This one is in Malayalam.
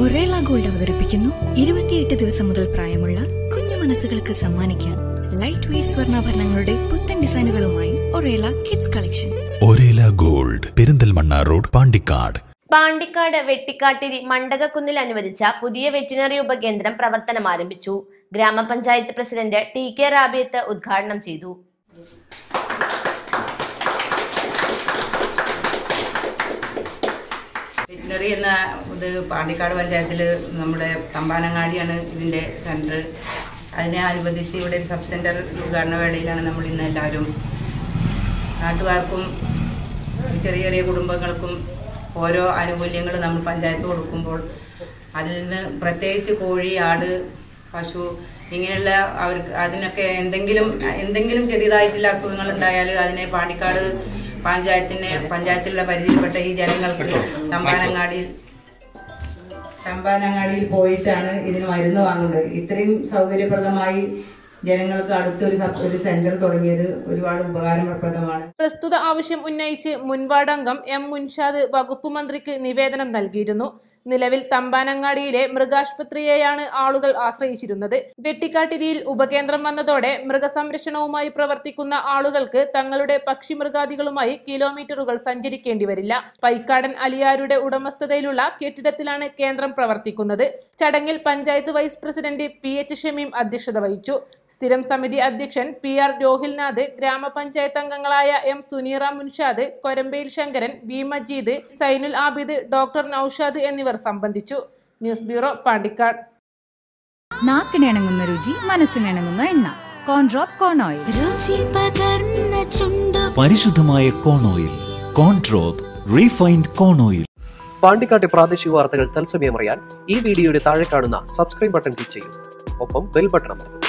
ഒറേള ഗോൾഡ് അവതരിപ്പിക്കുന്നു ഇരുപത്തിയെട്ട് ദിവസം മുതൽ പ്രായമുള്ള കുഞ്ഞു മനസ്സുകൾക്ക് സമ്മാനിക്കാൻ ലൈറ്റ് വെയ്റ്റ് സ്വർണ്ണാഭരണങ്ങളുടെ പുത്തൻ ഡിസൈനുകളുമായി Orela kids collection Orela gold Perinthalmanna road Pandikkad Pandikkad Vettikkattiri മണ്ടകക്കുന്നിൽ അനുവദിച്ച പുതിയ വെറ്റിനറി ഉപകേന്ദ്രം പ്രവർത്തനം ആരംഭിച്ചു ഗ്രാമപഞ്ചായത്ത് പ്രസിഡന്റ് ടി കെ റാബിയത്ത് ഉദ്ഘാടനം ചെയ്തു വെറ്റിനറി എന്ന ഇത് പാണ്ടിക്കാട് പഞ്ചായത്തിൽ നമ്മുടെ തമ്പാനങ്ങാടിയാണ് ഇതിൻ്റെ സെൻറ്റർ അതിനെ അനുബന്ധിച്ച് ഇവിടെ ഒരു സബ് സെൻറ്റർ ഉദ്ഘാടന വേളയിലാണ് നമ്മൾ ഇന്ന് എല്ലാവരും നാട്ടുകാർക്കും ചെറിയ ചെറിയ കുടുംബങ്ങൾക്കും ഓരോ ആനുകൂല്യങ്ങൾ നമ്മൾ പഞ്ചായത്ത് കൊടുക്കുമ്പോൾ അതിൽ നിന്ന് പ്രത്യേകിച്ച് കോഴി ആട് പശു ഇങ്ങനെയുള്ള അവർക്ക് അതിനൊക്കെ എന്തെങ്കിലും എന്തെങ്കിലും ചെറിയതായിട്ടുള്ള അസുഖങ്ങൾ ഉണ്ടായാൽ അതിനെ പാണ്ടിക്കാട് പഞ്ചായത്തിനെ പഞ്ചായത്തിലുള്ള പരിധിയിൽപ്പെട്ട ഈ ജനങ്ങൾക്ക് തമ്പാനങ്ങാടിയിൽ തമ്പാനങ്ങാടിയിൽ പോയിട്ടാണ് ഇതിന് മരുന്ന് വാങ്ങുന്നത് ഇത്രയും സൗകര്യപ്രദമായി ജനങ്ങൾക്ക് അടുത്തൊരു സബ് ഒരു സെന്റർ തുടങ്ങിയത് ഒരുപാട് ഉപകാരപ്രദമാണ് പ്രസ്തുത ആവശ്യം ഉന്നയിച്ച് മുൻവാർഡംഗം എം മുൻഷാദ് വകുപ്പ് മന്ത്രിക്ക് നിവേദനം നൽകിയിരുന്നു നിലവിൽ തമ്പാനങ്ങാടിയിലെ മൃഗാശുപത്രിയെയാണ് ആളുകൾ ആശ്രയിച്ചിരുന്നത് വെട്ടിക്കാട്ടിരിയിൽ ഉപകേന്ദ്രം വന്നതോടെ മൃഗസംരക്ഷണവുമായി പ്രവർത്തിക്കുന്ന ആളുകൾക്ക് തങ്ങളുടെ പക്ഷിമൃഗാദികളുമായി കിലോമീറ്ററുകൾ സഞ്ചരിക്കേണ്ടി വരില്ല പൈക്കാടൻ അലിയാരുടെ ഉടമസ്ഥതയിലുള്ള കെട്ടിടത്തിലാണ് കേന്ദ്രം പ്രവർത്തിക്കുന്നത് ചടങ്ങിൽ panchayat vice president P H Shameem അധ്യക്ഷത വഹിച്ചു സ്ഥിരം സമിതി അധ്യക്ഷൻ പി ആർ രോഹിൽനാഥ് ഗ്രാമപഞ്ചായത്ത് അംഗങ്ങളായ M Suneera Munshad Korambayil Sankaran V Majeed Sainul Abid doctor Naushad എന്നിവർ സംബന്ധിച്ചു ന്യൂസ് ബ്യൂറോ പാണ്ടിക്കാട് നാക്കിനിണങ്ങുന്ന രുചി മനസ്സിനിണങ്ങുന്ന എണ്ണ കോൺഡ്രോപ്പ് കോൺ ഓയിൽ രുചി പകർന്ന ചുണ്ടു പരിശുദ്ധമായ കോൺ ഓയിൽ കോൺട്രോപ്പ് റീഫൈൻഡ് കോൺ ഓയിൽ പാണ്ടിക്കാട്ടെ പ്രാദേശിക വാർത്തകൾ തത്സമയം അറിയാൻ ഈ വീഡിയോയുടെ താഴെ കാണുന്ന സബ്സ്ക്രൈബ് ബട്ടൺ ക്ലിക്ക് ചെയ്യും ഒപ്പം ബെൽ ബട്ടൺ അമർത്തും